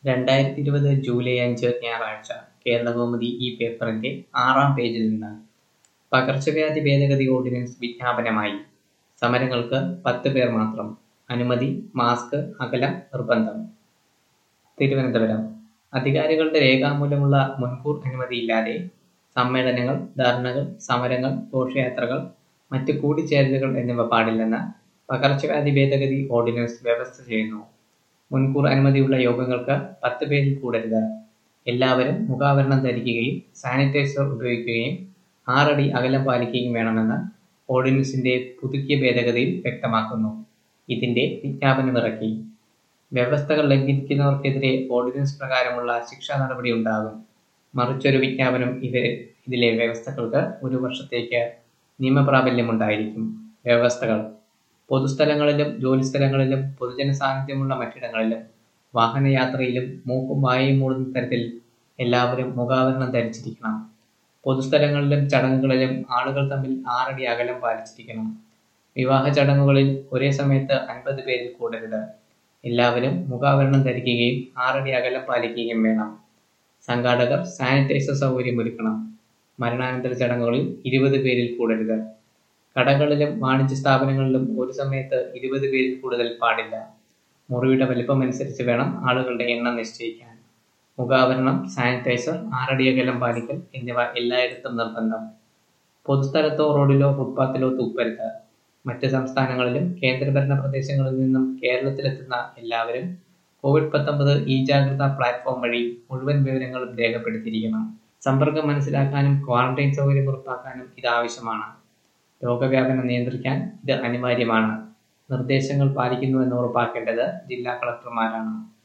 രണ്ടായിരത്തി ഇരുപത് ജൂലൈ അഞ്ച് ഞായറാഴ്ച കേരളകൗമുദി ഈ പേപ്പറിന്റെ ആറാം പേജിൽ നിന്ന് പകർച്ചവ്യാധി ഭേദഗതി ഓർഡിനൻസ് വിജ്ഞാപനമായി സമരങ്ങൾക്ക് പത്ത് പേർ മാത്രം അനുമതി മാസ്ക് അകലം നിർബന്ധം തിരുവനന്തപുരം അധികാരികളുടെ രേഖാമൂലമുള്ള മുൻകൂർ അനുമതിയില്ലാതെ സമ്മേളനങ്ങൾ ധർണകൾ സമരങ്ങൾ ഘോഷയാത്രകൾ മറ്റ് കൂടിച്ചേരലുകൾ എന്നിവ പാടില്ലെന്ന് പകർച്ചവ്യാധി ഭേദഗതി ഓർഡിനൻസ് വ്യവസ്ഥ ചെയ്യുന്നു മുൻകൂർ അനുമതിയുള്ള യോഗങ്ങൾക്ക് പത്ത് പേരിൽ കൂടരുത് എല്ലാവരും മുഖാവരണം ധരിക്കുകയും സാനിറ്റൈസർ ഉപയോഗിക്കുകയും ആറടി അകലം പാലിക്കുകയും വേണമെന്ന് ഓർഡിനൻസിന്റെ പുതുക്കിയ ഭേദഗതിയിൽ വ്യക്തമാക്കുന്നു ഇതിന്റെ വിജ്ഞാപനമിറക്കി വ്യവസ്ഥകൾ ലംഘിക്കുന്നവർക്കെതിരെ ഓർഡിനൻസ് പ്രകാരമുള്ള ശിക്ഷാ നടപടി ഉണ്ടാകും മറിച്ചൊരു വിജ്ഞാപനം ഇത് ഇതിലെ വ്യവസ്ഥകൾക്ക് ഒരു വർഷത്തേക്ക് നിയമപ്രാബല്യമുണ്ടായിരിക്കും വ്യവസ്ഥകൾ പൊതുസ്ഥലങ്ങളിലും ജോലിസ്ഥലങ്ങളിലും പൊതുജന സാന്നിധ്യമുള്ള മറ്റിടങ്ങളിലും വാഹനയാത്രയിലും മൂക്കും വായയും മൂടുന്ന തരത്തിൽ എല്ലാവരും മുഖാവരണം ധരിച്ചിരിക്കണം പൊതുസ്ഥലങ്ങളിലും ചടങ്ങുകളിലും ആളുകൾ തമ്മിൽ ആറടി അകലം പാലിച്ചിരിക്കണം വിവാഹ ചടങ്ങുകളിൽ ഒരേ സമയത്ത് അൻപത് പേരിൽ കൂടരുത് എല്ലാവരും മുഖാവരണം ധരിക്കുകയും ആറടി അകലം പാലിക്കുകയും വേണം സംഘാടകർ സാനിറ്റൈസർ സൗകര്യം ഒരുക്കണം മരണാനന്തര ചടങ്ങുകളിൽ ഇരുപത് പേരിൽ കൂടരുത് കടകളിലും വാണിജ്യ സ്ഥാപനങ്ങളിലും ഒരു സമയത്ത് ഇരുപത് പേരിൽ കൂടുതൽ പാടില്ല മുറിയുടെ വലിപ്പം അനുസരിച്ച് വേണം ആളുകളുടെ എണ്ണം നിശ്ചയിക്കാൻ മുഖാവരണം സാനിറ്റൈസർ ആറടി അകലം പാലിക്കൽ എന്നിവ എല്ലായിടത്തും നിർബന്ധം പൊതുസ്ഥലത്തോ റോഡിലോ ഫുട്പാത്തിലോ തൂപ്പരുത് മറ്റ് സംസ്ഥാനങ്ങളിലും കേന്ദ്രഭരണ പ്രദേശങ്ങളിൽ നിന്നും കേരളത്തിലെത്തുന്ന എല്ലാവരും കോവിഡ് പത്തൊമ്പത് ഇ ജാഗ്രത പ്ലാറ്റ്ഫോം വഴി മുഴുവൻ വിവരങ്ങളും രേഖപ്പെടുത്തിയിരിക്കണം സമ്പർക്കം മനസ്സിലാക്കാനും ക്വാറന്റൈൻ സൗകര്യം ഉറപ്പാക്കാനും ഇത് ആവശ്യമാണ് രോഗവ്യാപനം നിയന്ത്രിക്കാൻ ഇത് അനിവാര്യമാണ് നിർദ്ദേശങ്ങൾ പാലിക്കുന്നുവെന്ന് ഉറപ്പാക്കേണ്ടത് ജില്ലാ കളക്ടർമാരാണ്